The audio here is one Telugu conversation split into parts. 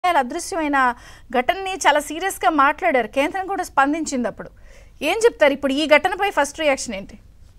ఆయన అదృశ్యమైన ఘటనని చాలా సీరియస్గా మాట్లాడారు కేంద్రం కూడా స్పందించింది అప్పుడు ఏం చెప్తారు ఇప్పుడు ఈ ఘటనపై ఫస్ట్ రియాక్షన్ ఏంటి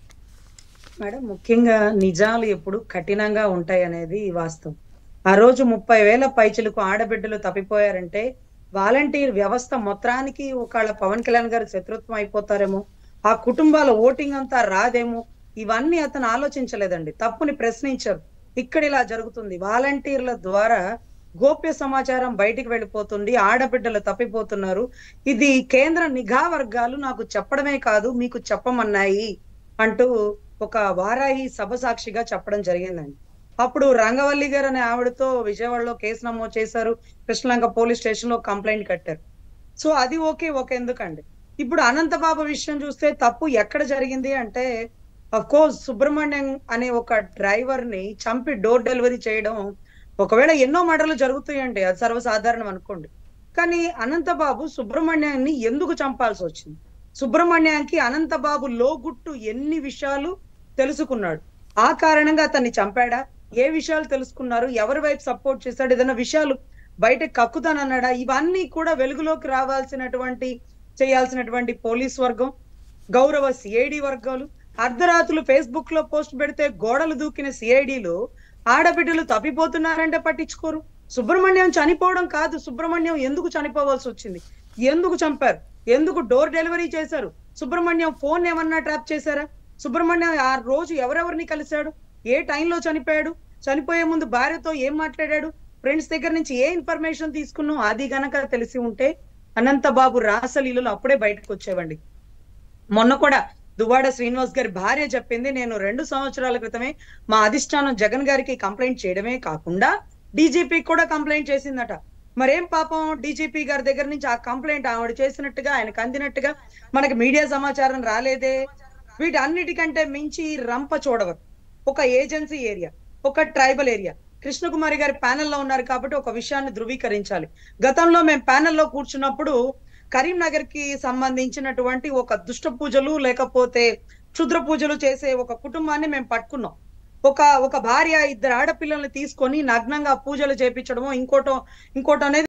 మేడం ముఖ్యంగా నిజాలు ఎప్పుడు కఠినంగా ఉంటాయి అనేది వాస్తవం ఆ రోజు ముప్పై వేల పైచులకు ఆడబిడ్డలు తప్పిపోయారంటే వాలంటీర్ వ్యవస్థ మొత్తానికి ఒకళ్ళ పవన్ కళ్యాణ్ గారు శత్రుత్వం అయిపోతారేమో ఆ కుటుంబాల ఓటింగ్ అంతా రాదేమో ఇవన్నీ అతను ఆలోచించలేదండి తప్పుని ప్రశ్నించారు ఇక్కడ ఇలా జరుగుతుంది వాలంటీర్ల ద్వారా గోప్య సమాచారం బయటికి వెళ్ళిపోతుంది ఆడబిడ్డలు తప్పిపోతున్నారు ఇది కేంద్ర నిఘా వర్గాలు నాకు చెప్పడమే కాదు మీకు చెప్పమన్నాయి అంటూ ఒక వారాహి సభ సాక్షిగా చెప్పడం జరిగిందండి అప్పుడు రంగవల్లి గారు అనే ఆవిడతో విజయవాడలో కేసు నమోదు చేశారు కృష్ణలంక పోలీస్ స్టేషన్ లో కంప్లైంట్ కట్టారు సో అది ఓకే ఒక ఎందుకండి ఇప్పుడు అనంతబాబు విషయం చూస్తే తప్పు ఎక్కడ జరిగింది అంటే అఫ్ కోర్స్ సుబ్రహ్మణ్యం అనే ఒక డ్రైవర్ ని చంపి డోర్ డెలివరీ చేయడం ఒకవేళ ఎన్నో మర్డర్లు జరుగుతాయండి అది సర్వసాధారణం అనుకోండి కానీ అనంతబాబు సుబ్రహ్మణ్యాన్ని ఎందుకు చంపాల్సి వచ్చింది సుబ్రహ్మణ్యానికి అనంతబాబు లోగుట్టు ఎన్ని విషయాలు తెలుసుకున్నాడు ఆ కారణంగా అతన్ని చంపాడా ఏ విషయాలు తెలుసుకున్నారు ఎవరి వైపు సపోర్ట్ చేశాడు ఏదైనా విషయాలు బయట కక్కుతానన్నాడా ఇవన్నీ కూడా వెలుగులోకి రావాల్సినటువంటి చేయాల్సినటువంటి పోలీస్ వర్గం గౌరవ సిఐడి వర్గాలు అర్ధరాత్రులు ఫేస్బుక్ లో పోస్ట్ పెడితే గోడలు దూకిన సిఐడిలు ఆడబిడ్డలు తప్పిపోతున్నారంటే పట్టించుకోరు సుబ్రహ్మణ్యం చనిపోవడం కాదు సుబ్రహ్మణ్యం ఎందుకు చనిపోవాల్సి వచ్చింది ఎందుకు చంపారు ఎందుకు డోర్ డెలివరీ చేశారు సుబ్రహ్మణ్యం ఫోన్ ఏమన్నా ట్రాప్ చేశారా సుబ్రహ్మణ్యం ఆ రోజు ఎవరెవరిని కలిశాడు ఏ టైంలో చనిపోయాడు చనిపోయే ముందు భార్యతో ఏం మాట్లాడాడు ఫ్రెండ్స్ దగ్గర నుంచి ఏ ఇన్ఫర్మేషన్ తీసుకున్నాం అది గనక తెలిసి ఉంటే అనంతబాబు రాసలీలలో అప్పుడే బయటకు వచ్చేవండి మొన్న కూడా దువ్వాడ శ్రీనివాస్ గారి భార్య చెప్పింది నేను రెండు సంవత్సరాల క్రితమే మా అధిష్టానం జగన్ గారికి కంప్లైంట్ చేయడమే కాకుండా డీజీపీ కూడా కంప్లైంట్ చేసిందట మరేం పాపం డీజీపీ గారి దగ్గర నుంచి ఆ కంప్లైంట్ ఆవిడ చేసినట్టుగా ఆయనకు అందినట్టుగా మనకి మీడియా సమాచారం రాలేదే వీటన్నిటికంటే మించి రంప చూడవరు ఒక ఏజెన్సీ ఏరియా ఒక ట్రైబల్ ఏరియా కృష్ణకుమారి గారి ప్యానెల్లో ఉన్నారు కాబట్టి ఒక విషయాన్ని ధృవీకరించాలి గతంలో మేము ప్యానెల్లో కూర్చున్నప్పుడు కరీంనగర్ కి సంబంధించినటువంటి ఒక దుష్ట పూజలు లేకపోతే క్షుద్ర పూజలు చేసే ఒక కుటుంబాన్ని మేము పట్టుకున్నాం ఒక ఒక భార్య ఇద్దరు ఆడపిల్లల్ని తీసుకొని నగ్నంగా పూజలు చేపించడమో ఇంకోటో ఇంకోటో అనేది